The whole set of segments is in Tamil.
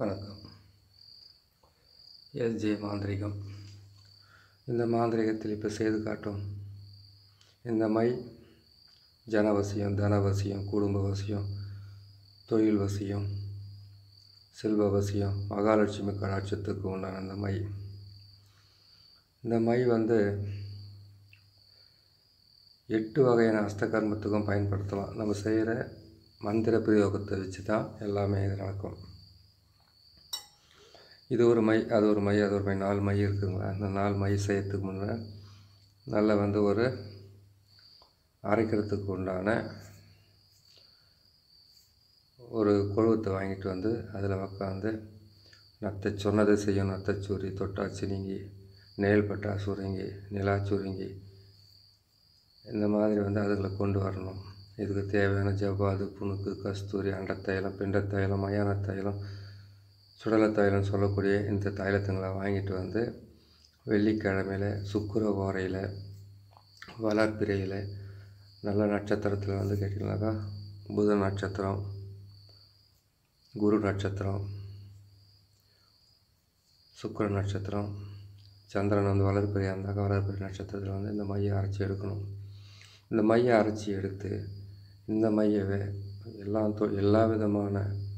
வணக்கம் எஸ்ஜே மாந்திரிகம் இந்த மாந்திரிகத்தில் இப்போ செய்து காட்டும் இந்த மை ஜனவசியம் தனவசியம் குடும்ப வசியம் தொழில் வசியம் செல்வ வசியம் மகாலட்சுமி கடாட்சத்துக்கு உண்டான அந்த மை இந்த மை வந்து எட்டு வகையான அஸ்தகர்மத்துக்கும் பயன்படுத்தலாம் நம்ம செய்கிற மந்திர பிரயோகத்தை வச்சு தான் எல்லாமே இது நடக்கும் இது ஒரு மை அது ஒரு மை அது ஒரு மை நாலு மை இருக்குங்களா அந்த நாலு மை செய்யறதுக்கு முன்னே நல்லா வந்து ஒரு அரைக்கிறதுக்கு உண்டான ஒரு கொழுவத்தை வாங்கிட்டு வந்து அதில் உக்காந்து நத்தை சொன்னதை செய்யும் நத்தை சூரி தொட்டா சினிங்கி நேல் பட்டா சுருங்கி நிலா சுருங்கி இந்த மாதிரி வந்து அதுகளை கொண்டு வரணும் இதுக்கு தேவையான ஜவ்வாது புணுக்கு கஸ்தூரி அண்டத்தைலம் பிண்டத்தைலம் மயான தைலம் சுடலை தைலம் சொல்லக்கூடிய இந்த தைலத்துங்களை வாங்கிட்டு வந்து வெள்ளிக்கிழமையில் சுக்குர ஓரையில் வளர்ப்பிறையில் நல்ல நட்சத்திரத்தில் வந்து கேட்டிங்கனாக்கா புத நட்சத்திரம் குரு நட்சத்திரம் சுக்கிர நட்சத்திரம் சந்திரன் வந்து வளர்ப்பிறையாக இருந்தாக்கா வளர்ப்பிறை நட்சத்திரத்தில் வந்து இந்த மையை அரைச்சி எடுக்கணும் இந்த மையை அரைச்சி எடுத்து இந்த மையவே எல்லா தொ எல்லா விதமான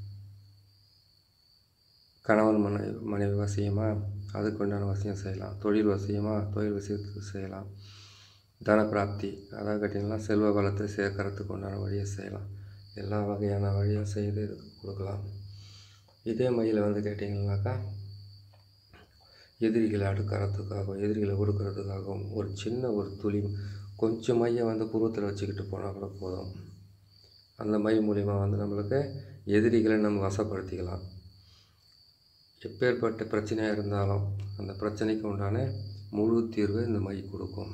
கணவன் மனை மனைவி வசியமாக அதுக்கு உண்டான வசியம் செய்யலாம் தொழில் வசியமாக தொழில் வசியத்துக்கு செய்யலாம் தனப்பிராப்தி அதாவது கேட்டிங்கன்னா செல்வ வளத்தை சேர்க்கறதுக்கு உண்டான வழியை செய்யலாம் எல்லா வகையான வழியும் செய்து இதுக்கு கொடுக்கலாம் இதே மையில் வந்து கேட்டிங்கன்னாக்கா எதிரிகளை அடுக்கிறதுக்காகவும் எதிரிகளை ஒடுக்கிறதுக்காகவும் ஒரு சின்ன ஒரு துளி கொஞ்சம் மையை வந்து புருவத்தில் வச்சுக்கிட்டு போனால் கூட போதும் அந்த மை மூலிமா வந்து நம்மளுக்கு எதிரிகளை நம்ம வசப்படுத்திக்கலாம் எப்பேற்பட்ட பிரச்சனையாக இருந்தாலும் அந்த பிரச்சனைக்கு உண்டான முழு தீர்வை இந்த மை கொடுக்கும்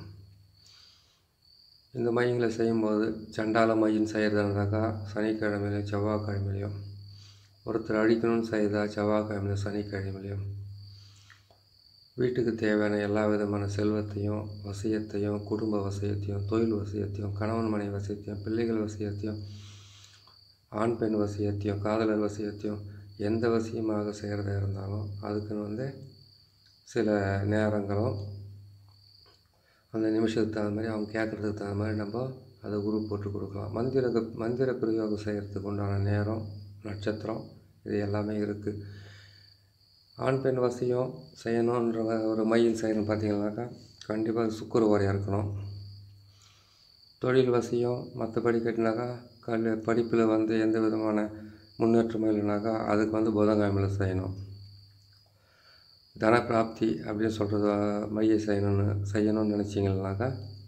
இந்த மையங்களை செய்யும்போது சண்டால மையம் செய்கிறதாக்கா சனிக்கிழமையிலையும் செவ்வாய்க்கிழமையிலையும் ஒருத்தர் அழிக்கணும்னு செய்தா செவ்வாய்க்கிழமையிலும் சனிக்கிழமையிலையும் வீட்டுக்கு தேவையான எல்லா விதமான செல்வத்தையும் வசியத்தையும் குடும்ப வசியத்தையும் தொழில் வசியத்தையும் கணவன் மனைவி வசியத்தையும் பிள்ளைகள் வசியத்தையும் ஆண் பெண் வசியத்தையும் காதலர் வசியத்தையும் எந்த வசியமாக செய்கிறதா இருந்தாலும் அதுக்குன்னு வந்து சில நேரங்களும் அந்த நிமிஷத்துக்கு தகுந்த மாதிரி அவங்க கேட்குறதுக்கு தகுந்த மாதிரி நம்ம அதை உரு போட்டு கொடுக்கலாம் மந்திர மந்திர பிரயோகம் செய்கிறதுக்கு உண்டான நேரம் நட்சத்திரம் இது எல்லாமே இருக்குது ஆண் பெண் வசியம் செய்யணுன்ற ஒரு மையில் செய்யணும் பார்த்தீங்கன்னாக்கா கண்டிப்பாக சுக்குர ஓரையாக இருக்கணும் தொழில் வசியம் மற்றபடி கேட்டினாக்கா கல் படிப்பில் வந்து எந்த விதமான முன்னேற்றமும் இல்லைனாக்கா அதுக்கு வந்து புதன்கிழமையில் செய்யணும் தனப்பிராப்தி அப்படின்னு சொல்கிறது மையை செய்யணும்னு செய்யணும்னு நினச்சிங்கனாக்கா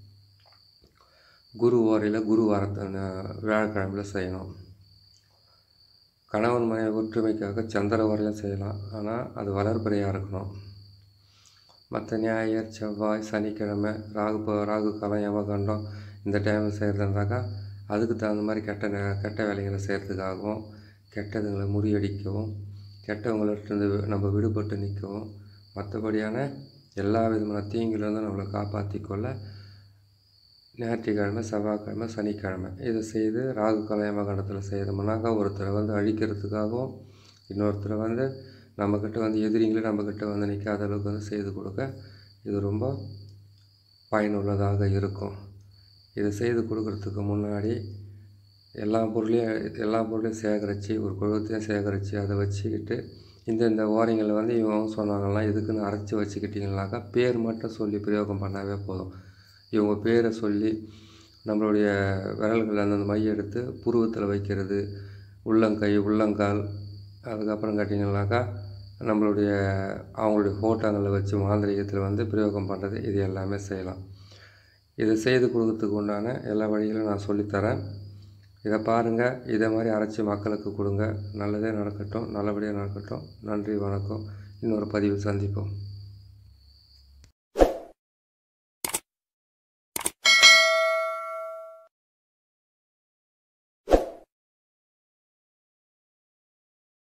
குரு ஓரையில் குரு வாரத்தை வியாழக்கிழமையில் செய்யணும் கணவன் மனைவி ஒற்றுமைக்காக சந்திர வரையிலும் செய்யலாம் ஆனால் அது வளர்பிறையாக இருக்கணும் மற்ற ஞாயிறு செவ்வாய் சனிக்கிழமை ராகு ராகு காலம் யமகண்டம் இந்த டைமில் செய்கிறதுனாக்கா அதுக்கு தகுந்த மாதிரி கெட்ட கெட்ட வேலைகளை செய்கிறதுக்காகவும் கெட்டதுங்களை முறியடிக்கவும் கெட்டவங்கள்ட்ட நம்ம விடுபட்டு நிற்கவும் மற்றபடியான எல்லா விதமான தீங்கிலிருந்தும் நம்மளை காப்பாற்றி கொள்ள ஞாயிற்றுக்கிழமை செவ்வாய்க்கிழமை சனிக்கிழமை இதை செய்து ராகு கலையமகண்டத்தில் செய்தோம்னாக்கா ஒருத்தரை வந்து அழிக்கிறதுக்காகவும் இன்னொருத்தரை வந்து நம்மக்கிட்ட வந்து எதிரிங்களே நம்மக்கிட்ட வந்து நிற்காத அளவுக்கு வந்து செய்து கொடுக்க இது ரொம்ப பயனுள்ளதாக இருக்கும் இதை செய்து கொடுக்குறதுக்கு முன்னாடி எல்லா பொருளையும் எல்லா பொருளையும் சேகரித்து ஒரு குழுவத்தையும் சேகரித்து அதை வச்சுக்கிட்டு இந்த இந்த ஓரைங்களை வந்து இவங்க சொன்னாங்கலாம் இதுக்குன்னு அரைச்சி வச்சுக்கிட்டிங்கனாக்கா பேர் மட்டும் சொல்லி பிரயோகம் பண்ணாவே போதும் இவங்க பேரை சொல்லி நம்மளுடைய விரல்கள் அந்தந்த மைய எடுத்து புருவத்தில் வைக்கிறது உள்ளங்கை உள்ளங்கால் அதுக்கப்புறம் கேட்டிங்கனாக்கா நம்மளுடைய அவங்களுடைய ஃபோட்டோங்களை வச்சு மாந்திரிகத்தில் வந்து பிரயோகம் பண்ணுறது இது எல்லாமே செய்யலாம் இதை செய்து கொடுக்கறதுக்கு உண்டான எல்லா வழிகளும் நான் சொல்லித்தரேன் இதை பாருங்கள் இதே மாதிரி அரைச்சி மக்களுக்கு கொடுங்க நல்லதே நடக்கட்டும் நல்லபடியாக நடக்கட்டும் நன்றி வணக்கம் இன்னொரு பதிவில் சந்திப்போம்